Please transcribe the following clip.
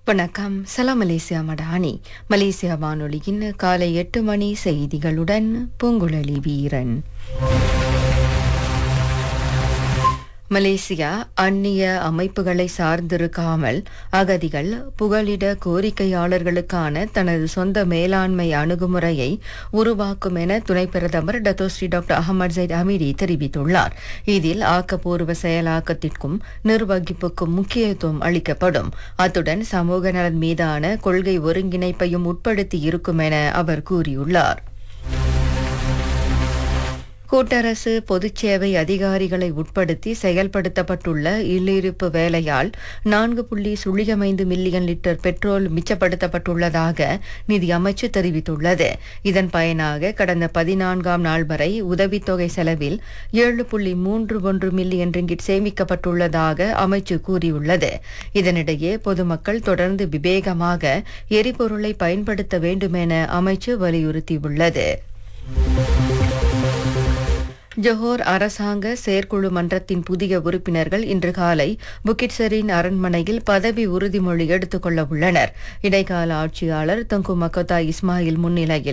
வணக்கம் சலாம் Malaysia Madani Malaysia வானொலியின் காலை எட்டு மணி செய்திகளுடன் பூங்குழலி வீரன் மலேசியா அந்நிய அமைப்புகளை சார்ந்திருக்காமல் அகதிகள் புகலிட கோரிக்கையாளர்களுக்கான தனது சொந்த மேலாண்மை அணுகுமுறையை உருவாக்கும் என துணை பிரதமர் டத்தோஸ்ரீ டாக்டர் அகமது ஜைட் அமீடி தெரிவித்துள்ளார் இதில் ஆக்கப்பூர்வ செயலாக்கத்திற்கும் நிர்வகிப்புக்கும் முக்கியத்துவம் அளிக்கப்படும் அத்துடன் சமூக நலன் மீதான கொள்கை ஒருங்கிணைப்பையும் உட்படுத்தி இருக்கும் என அவர் கூறியுள்ளார் கூட்டரசு பொதுச்சேவை அதிகாரிகளை உட்படுத்தி செயல்படுத்தப்பட்டுள்ள இல்லிருப்பு வேலையால் நான்கு புள்ளி சுழியமைந்து மில்லியன் லிட்டர் பெட்ரோல் மிச்சப்படுத்தப்பட்டுள்ளதாக நிதி அமைச்சு தெரிவித்துள்ளது இதன் பயனாக கடந்த பதினான்காம் நாள் வரை உதவித்தொகை செலவில் ஏழு புள்ளி மூன்று ஒன்று மில்லியன் ரிங்கிட் சேமிக்கப்பட்டுள்ளதாக அமைச்சு கூறியுள்ளது இதனிடையே பொதுமக்கள் தொடர்ந்து விவேகமாக எரிபொருளை பயன்படுத்த வேண்டுமென அமைச்சு வலியுறுத்தியுள்ளது ஜொஹோர் அரசாங்க செயற்குழு மன்றத்தின் புதிய உறுப்பினர்கள் இன்று காலை புக்கிட்சரின் அரண்மனையில் பதவி உறுதிமொழி எடுத்துக் கொள்ள உள்ளனர் இடைக்கால ஆட்சியாளர் தங்கு மக்கோத்தா இஸ்மாயில் முன்னிலையில்